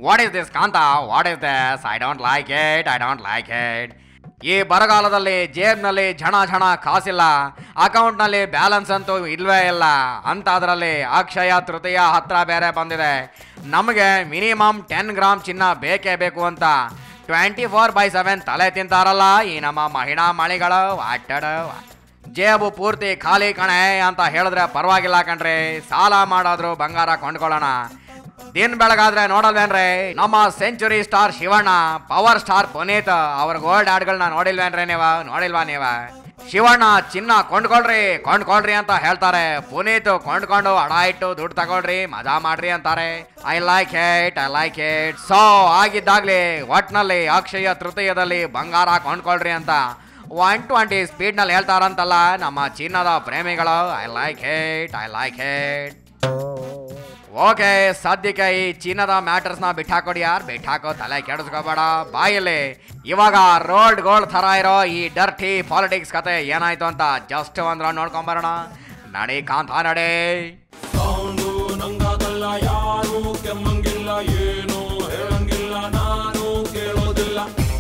what is this Kanta what is this I don't like it I don't like it ಈ ಬರಗಾಲದಲ್ಲಿ ಜೇಬ್ನಲ್ಲಿ ಝಣ ಝಣ ಕಾಸಿಲ್ಲ ಅಕೌಂಟ್ನಲ್ಲಿ balance ಅಂತೂ ಇಲ್ವೇ ಇಲ್ಲ ಅಂತ ಅದರಲ್ಲಿ ಅಕ್ಷಯ ತೃತೀಯ ಹತ್ರ ಬೇರೆ ಬಂದಿದೆ ನಮಗೆ ಮಿನಿಮಮ್ ಟೆನ್ ಗ್ರಾಮ್ ಚಿನ್ನ ಬೇಕೇ ಬೇಕು ಅಂತ ಟ್ವೆಂಟಿ ಫೋರ್ ಬೈ ಸೆವೆನ್ ತಲೆ ತಿಂತಾರಲ್ಲ ಈ ನಮ್ಮ ಮಹಿಳಾ ಮಳಿಗಳು ಅಟ್ಟಡ ಜೇಬು ಪೂರ್ತಿ ಖಾಲಿ ಕಣೆ ಅಂತ ಹೇಳಿದ್ರೆ ಪರವಾಗಿಲ್ಲ ಕಣ್ರಿ ಸಾಲ ಮಾಡಾದ್ರು ಬಂಗಾರ ಕೊಂಡ್ಕೊಳ್ಳೋಣ ದಿನ ಬೆಳಗಾದ್ರೆ ನೋಡಲ್ವೇನ್ರಿ ನಮ್ಮ century star Shivanna power star Puneeth ಅವ್ರ ಗೋಲ್ಡ್ ಹಾಡ್ಗಳನ್ನ ನೋಡಿಲ್ವೇನ್ರಿ ನೀವ ನೋಡಿಲ್ವಾ ನೀವ ಶಿವಣ್ಣ ಚಿನ್ನ ಕೊಂಡ್ಕೊಳ್ರಿ ಕೊಂಡ್ಕೊಳ್ರಿ ಅಂತ ಹೇಳ್ತಾರೆ ಪುನೀತ್ ಕೊಂಡ್ಕೊಂಡು ಹಡ ಇಟ್ಟು ದುಡ್ಡು ತಗೊಳ್ರಿ ಮಜಾ ಮಾಡ್ರಿ ಅಂತಾರೆ I like it I like it so ಆಗಿದ್ದಾಗ್ಲಿ ಒಟ್ನಲ್ಲಿ ಅಕ್ಷಯ ತೃತೀಯದಲ್ಲಿ ಬಂಗಾರ ಕೊಂಡ್ಕೊಳ್ರಿ ಅಂತ ಒನ್ ಟ್ವೆಂಟಿ ಸ್ಪೀಡ್ನಲ್ಲಿ ಹೇಳ್ತಾರಂತಲ್ಲ ನಮ್ಮ ಚಿನ್ನದ ಪ್ರೇಮಿಗಳು I like it I like it okay ಸದ್ಯಕ್ಕೆ ಈ ಚಿನ್ನದ ಮ್ಯಾಟರ್ಸ್ನ ಬಿಟ್ಟಾಕೊಡಿ ಯಾರು ಬಿಟ್ಟಾಕೋ ತಲೆ ಕೆಡಿಸ್ಕೋಬೇಡ ಬಾಯಲ್ಲಿ ಇವಾಗ ರೋಲ್ಡ್ ಗೋಲ್ಡ್ ಥರ ಇರೋ ಈ ಡರ್ಟಿ ಪಾಲಿಟಿಕ್ಸ್ ಕತೆ ಏನಾಯ್ತು ಅಂತ ಜಸ್ಟ್ ಒಂದ್ ರೌಂಡ್ ನೋಡ್ಕೊಂಬರೋಣ ನಡಿ ಕಾಂತ ನಡೆ ಸೌಂಡು ನಂಗಾಗಲ್ಲ ಯಾರು ಕೆಮ್ಮಂಗಿಲ್ಲ ಏನು ಹೇಳಂಗಿಲ್ಲ ನಾನು ಕೇಳೋದಿಲ್ಲ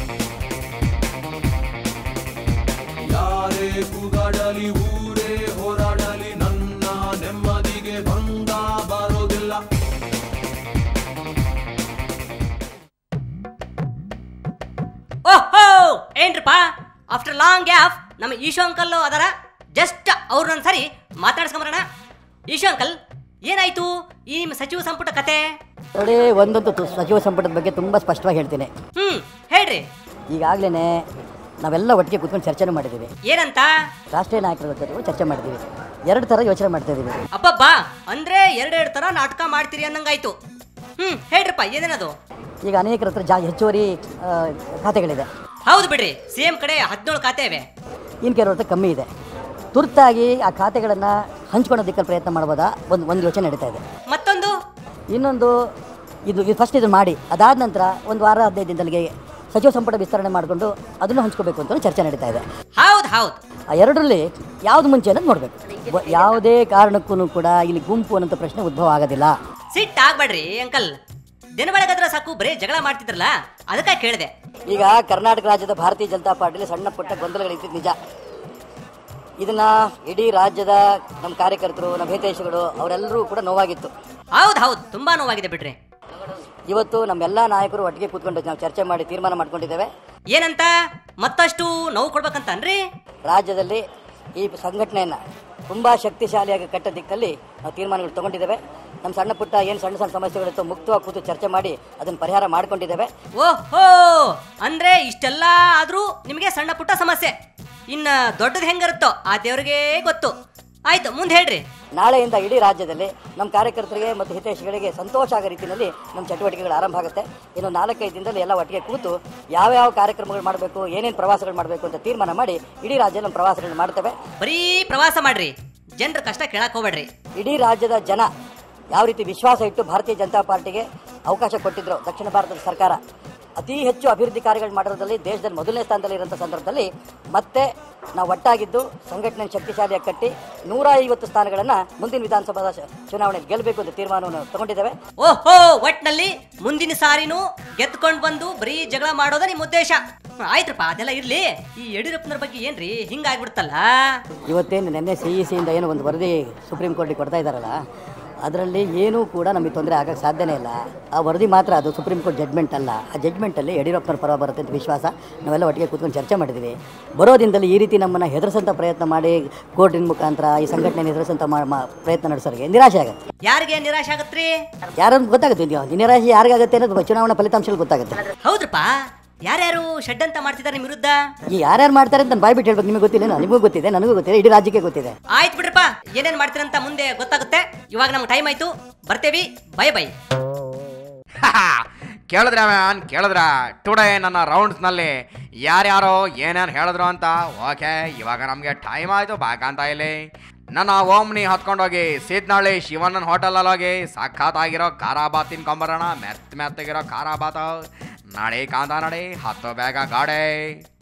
ಯಾರೇ ಕೂಗಾಡಲಿ ಊರೇ ಹೋರಾಡಲಿ ನನ್ನ ನೆಮ್ಮದಿಗೆ ಭಂಗ ಬರೋದಿಲ್ಲ ಓಹೋ ಏನ್ರಪ್ಪ ಆಫ್ಟರ್ ಲಾಂಗ್ ಗ್ಯಾಪ್ ನಮ್ಮ ಈಶೋ ಅಂಕಲ್ ಅದರ ಜಸ್ಟ್ ಅವ್ರನ್ನ ಸರಿ ಮಾತಾಡ್ಸ್ಕೊಂಬರೋಣ ಈಶೋ ಅಂಕಲ್ ಏನಾಯ್ತು ಈ ನಿಮ್ಮ ಸಚಿವ ಸಂಪುಟ ಕತೆ ನೋಡಿ ಒಂದೊಂದು ತು- ಸಚಿವ ಸಂಪುಟದ ಬಗ್ಗೆ ತುಂಬ ಸ್ಪಷ್ಟವಾಗಿ ಹೇಳ್ತೀನಿ ಹ್ಮ್ ಹೇಳ್ರಿ ಈಗಾಗಲೇ ನಾವೆಲ್ಲ ಒಟ್ಟಿಗೆ ಕೂತ್ಕೊಂಡು ಚರ್ಚೆನೂ ಮಾಡಿದ್ದೀವಿ ಏನಂತ ರಾಷ್ಟ್ರೀಯ ನಾಯಕರ ಜೊತೆ ಚರ್ಚೆ ಮಾಡಿದ್ದೀವಿ ಎರಡು ಥರ ಯೋಚನೆ ಮಾಡ್ತಾ ಇದ್ದೀವಿ ಅಪ್ಪಬ್ಬಾ ಅಂದ್ರೆ ಎರಡೆರಡು ತರ ನಾಟಕ ಮಾಡ್ತೀರಿ ಅನ್ನಂಗಾಯ್ತು ಹ್ಮ್ ಹೇಳ್ರಪ್ಪ ಏನೇನದು ಈಗ ಅನೇಕರ ಹತ್ರ ಜಾ ಹೆಚ್ಚುವರಿ ಆ, ಖಾತೆಗಳಿದೆ ಹೌದು ಬಿಡ್ರಿ ಸಿ ಎಂ ಕಡೆ ಹದಿನೇಳು ಖಾತೆ ಇವೆ ಇನ್ನು ಕೆಲವ್ರ ಹತ್ರ ಕಮ್ಮಿ ಇದೆ ತುರ್ತಾಗಿ ಆ ಖಾತೆಗಳನ್ನು ಹಂಚ್ಕೊಳ್ಳೋದಕ್ಕೆ ಪ್ರಯತ್ನ ಮಾಡ್ಬೋದಾ ಒಂದು ಒಂದು ಯೋಚನೆ ನಡೀತಾ ಇದೆ ಮತ್ತೊಂದು ಇನ್ನೊಂದು ಇದು ಇದು ಫಸ್ಟ್ ಇದು ಮಾಡಿ ಅದಾದ ನಂತರ ಒಂದು ವಾರ ಹದಿನೈದು ದಿನದಲ್ಲಿಗೆ ಸಚಿವ ಸಂಪುಟ ವಿಸ್ತರಣೆ ಮಾಡಿಕೊಂಡು ಅದನ್ನು ಹಂಚ್ಕೋಬೇಕು ಅಂತ ಚರ್ಚೆ ನಡೀತಾ ಇದೆ ಹೌದು ಹೌದು ಆ ಎರಡರಲ್ಲಿ ಯಾವ್ದು ಮುಂಚೆ ಅನ್ನೋದು ನೋಡಬೇಕು ಯಾವುದೇ ಕಾರಣಕ್ಕೂ ಕೂಡ ಇಲ್ಲಿ ಗುಂಪು ಅನ್ನೋಂಥ ಪ್ರಶ್ನೆ ಉದ್ಭವ ಆಗೋದಿಲ್ಲ ಸಿಟ್ ಆಗ್ಬೇಡ್ರಿ ಅಂಕಲ್ ದಿನ ಬೆಳಗಾದ್ರೆ ಸಾಕು ಬರೀ ಜಗಳ ಮಾಡ್ತಿದ್ರಲ್ಲ ಅದಕ್ಕೆ ಕೇಳಿದೆ ಈಗ ಕರ್ನಾಟಕ ರಾಜ್ಯದ ಭಾರತೀಯ ಜನತಾ ಪಾರ್ಟಿಲಿ ಸಣ್ಣ ಪುಟ್ಟ ಗೊಂದಲಗಳಿದ್ದಿದ್ದು ನಿಜ ಇದನ್ನ ಇಡೀ ರಾಜ್ಯದ ನಮ್ಮ ಕಾರ್ಯಕರ್ತರು ನಮ್ಮ ಹಿತೈಷಿಗಳು ಅವರೆಲ್ಲರೂ ಕೂಡ ನೋವಾಗಿತ್ತು ಹೌದು ಹೌದು ತುಂಬಾ ನೋವಾಗಿದೆ ಬಿಡ್ರಿ ಇವತ್ತು ನಮ್ಮೆಲ್ಲ ನಾಯಕರು ಒಟ್ಟಿಗೆ ಕೂತ್ಕೊಂಡು ನಾವು ಚರ್ಚೆ ಮಾಡಿ ತೀರ್ಮಾನ ಮಾಡ್ಕೊಂಡಿದ್ದೇವೆ ಏನಂತ ಮತ್ತಷ್ಟು ನೋವು ಕೊಡ್ಬೇಕಂತನ್ರಿ ರಾಜ್ಯದಲ್ಲಿ ಈ ಸಂಘಟನೆಯನ್ನು ತುಂಬ ಶಕ್ತಿಶಾಲಿಯಾಗಿ ಕಟ್ಟ ದಿಕ್ಕಲ್ಲಿ ನಾವು ತೀರ್ಮಾನಗಳು ತಗೊಂಡಿದ್ದೇವೆ ನಮ್ಮ ಸಣ್ಣ ಪುಟ್ಟ ಏನು ಸಣ್ಣ ಸಣ್ಣ ಸಮಸ್ಯೆಗಳಿತ್ತು ಮುಕ್ತವಾಗಿ ಕೂತು ಚರ್ಚೆ ಮಾಡಿ ಅದನ್ನು ಪರಿಹಾರ ಮಾಡ್ಕೊಂಡಿದ್ದೇವೆ ಓಹೋ ಅಂದ್ರೆ ಇಷ್ಟೆಲ್ಲ ಆದ್ರೂ ನಿಮಗೆ ಸಣ್ಣ ಪುಟ್ಟ ಸಮಸ್ಯೆ ಇನ್ನ ದೊಡ್ಡದು ಹೆಂಗಿರುತ್ತೋ ಆ ದೇವ್ರಿಗೆ ಗೊತ್ತು ಆಯ್ತು ಮುಂದೆ ಹೇಳ್ರಿ ನಾಳೆಯಿಂದ ಇಡೀ ರಾಜ್ಯದಲ್ಲಿ ನಮ್ಮ ಕಾರ್ಯಕರ್ತರಿಗೆ ಮತ್ತು ಹಿತೈಷಿಗಳಿಗೆ ಸಂತೋಷ ಆಗೋ ರೀತಿಯಲ್ಲಿ ನಮ್ಮ ಚಟುವಟಿಕೆಗಳು ಆರಂಭ ಆಗುತ್ತೆ ಇನ್ನು ನಾಲ್ಕೈದು ದಿನದಲ್ಲಿ ಎಲ್ಲ ಒಟ್ಟಿಗೆ ಕೂತು ಯಾವ್ಯಾವ ಕಾರ್ಯಕ್ರಮಗಳು ಮಾಡಬೇಕು ಏನೇನು ಪ್ರವಾಸಗಳು ಮಾಡಬೇಕು ಅಂತ ತೀರ್ಮಾನ ಮಾಡಿ ಇಡೀ ರಾಜ್ಯ ನಮ್ಮ ಪ್ರವಾಸಗಳನ್ನ ಮಾಡ್ತೇವೆ ಬರೀ ಪ್ರವಾಸ ಮಾಡ್ರಿ ಜನರ ಕಷ್ಟ ಕೇಳಕ್ ಹೋಗ್ಬೇಡ್ರಿ ಇಡೀ ರಾಜ್ಯದ ಜನ ಯಾವ ರೀತಿ ವಿಶ್ವಾಸ ಇಟ್ಟು ಭಾರತೀಯ ಜನತಾ ಪಾರ್ಟಿಗೆ ಅವಕಾಶ ಕೊಟ್ಟಿದ್ರು ದಕ್ಷಿಣ ಭಾರತದ ಸರ್ಕಾರ ಅತಿ ಹೆಚ್ಚು ಅಭಿವೃದ್ಧಿ ಕಾರ್ಯಗಳು ಮಾಡೋದ್ರಲ್ಲಿ ದೇಶದಲ್ಲಿ ಮೊದಲನೇ ಸ್ಥಾನದಲ್ಲಿ ಇರುವಂಥ ಸಂದರ್ಭದಲ್ಲಿ ಮತ್ತೆ ನಾವು ಒಟ್ಟಾಗಿದ್ದು ಸಂಘಟನೆ ಶಕ್ತಿಶಾಲಿಯಾಗಿ ಕಟ್ಟಿ ನೂರ ಐವತ್ತು ಸ್ಥಾನಗಳನ್ನು ಮುಂದಿನ ವಿಧಾನಸಭಾ ಚುನಾವಣೆಗೆ ಗೆಲ್ಲಬೇಕು ಅಂತ ತೀರ್ಮಾನವನ್ನು ತಗೊಂಡಿದ್ದೇವೆ ಓಹೋ ಒಟ್ನಲ್ಲಿ ಮುಂದಿನ ಸಾರಿನೂ ಗೆದ್ಕೊಂಡ್ ಬಂದು ಬರೀ ಜಗಳ ಮಾಡೋದ ನಿಮ್ ಉದ್ದೇಶ ಹ್ಮ್, ಆಯ್ತ್ರಪ್ಪ ಅದೆಲ್ಲ ಇರ್ಲಿ ಈ ಯಡಿಯೂರಪ್ಪನವ್ರ ಬಗ್ಗೆ ಏನ್ರಿ ಹಿಂಗಾಗ್ಬಿಡ್ತಲ್ಲ ಇವತ್ತೇನು ನಿನ್ನೆ ಸಿ ಇ ಸಿಯಿಂದ ಏನು ಒಂದು ವರದಿ ಸುಪ್ರೀಂ ಕೋರ್ಟಿಗೆ ಕೊಡ್ತಾ ಇದ್ದಾರಲ್ಲ ಅದರಲ್ಲಿ ಏನೂ ಕೂಡ ನಮಗೆ ತೊಂದರೆ ಆಗಕ್ಕೆ ಸಾಧ್ಯನೇ ಇಲ್ಲ ಆ ವರದಿ ಮಾತ್ರ ಅದು ಸುಪ್ರೀಂ ಕೋರ್ಟ್ ಜಡ್ಮೆಂಟ್ ಅಲ್ಲ ಆ ಜಡ್ಮೆಂಟಲ್ಲಿ ಯಡಿಯೂರಪ್ಪನವ್ರ ಪರ ಬರುತ್ತೆ ಅಂತ ವಿಶ್ವಾಸ ನಾವೆಲ್ಲ ಒಟ್ಟಿಗೆ ಕೂತ್ಕೊಂಡು ಚರ್ಚೆ ಮಾಡಿದ್ದೀವಿ ಬರೋ ದಿನದಲ್ಲಿ ಈ ರೀತಿ ನಮ್ಮನ್ನು ಹೆದರ್ಸಂಥ ಪ್ರಯತ್ನ ಮಾಡಿ ಕೋರ್ಟಿನ ಮುಖಾಂತರ ಈ ಸಂಘಟನೆ ಹೆದರ್ಸಂಥ ಮಾ- ಮಾ- ಪ್ರಯತ್ನ ನಡೆಸೋರಿಗೆ ನಿರಾಶೆ ಆಗುತ್ತೆ ಯಾರಿಗೆ ನಿರಾಶೆ ಆಗತ್ರಿ ಯಾರನ್ನು ಗೊತ್ತಾಗುತ್ತೆ ಇದು ನಿರಾಶೆ ಯಾರಿಗಾಗುತ್ತೆ ಅನ್ನೋದು ಚುನಾವಣಾ ಫಲಿತಾಂಶಗಳು ಗೊತ್ತಾಗುತ್ತೆ ಹೌದ್ರಪ್ಪ ಯಾರ್ಯಾರು ಶೆಡ್ ಅಂತ ಮಾಡ್ತಿದ್ದಾರೆ ನಿಮ್ ವಿರುದ್ಧ ಈ ಯಾರ್ಯಾರು ಮಾಡ್ತಾರೆ ಅಂತ ನಾನು ಬಾಯ್ ಬಿಟ್ಟು ಹೇಳ್ಬೇಕು ನಿಮಗೆ ಗೊತ್ತಿಲ್ಲ ನಿಮಗೂ ಗೊತ್ತಿದೆ ನನಗೂ ಗೊತ್ತಿದೆ ಇಡೀ ರಾಜ್ಯಕ್ಕೆ ಗೊತ್ತಿದೆ ಆಯ್ತು ಬಿಡ್ರಪ್ಪ ಏನೇನ್ ಮಾಡ್ತೀರಂತ ಮುಂದೆ ಗೊತ್ತಾಗುತ್ತೆ ಇವಾಗ ನಮ್ಗೆ ಟೈಮ್ ಆಯ್ತು ಬರ್ತೇವಿ ಬೈ ಬೈ ಕೇಳಿದ್ರ ಮ್ಯಾನ್ ಕೇಳಿದ್ರ ಟುಡೇ ನನ್ನ ರೌಂಡ್ಸ್ನಲ್ಲಿ ಯಾರ್ಯಾರೋ ಏನೇನು ಹೇಳಿದ್ರು ಅಂತ ಓಕೆ ಇವಾಗ ನಮಗೆ ಟೈಮ್ ಆಯಿತು ಬಾಕಂತ ಇಲ್ಲಿ ನನ್ನ ಓಮ್ನಿ ಹತ್ಕೊಂಡೋಗಿ ಸಿದ್ನಳ್ಳಿ ಶಿವಣ್ಣನ ಹೋಟೆಲಲ್ಲಿ ಹೋಗಿ ಸಖತ್ತಾಗಿರೋ ಖಾರ ಬಾತ್ ತಿನ್ಕೊಂಬರೋಣ ಮೆತ್ತ ಮೆತ್ತಗಿರೋ ಖಾರ ಬಾತ್ ನಡಿ ಕಾಂತ ನಡಿ ಹತ್ತು ಬೇಗ ಗಾಡಿ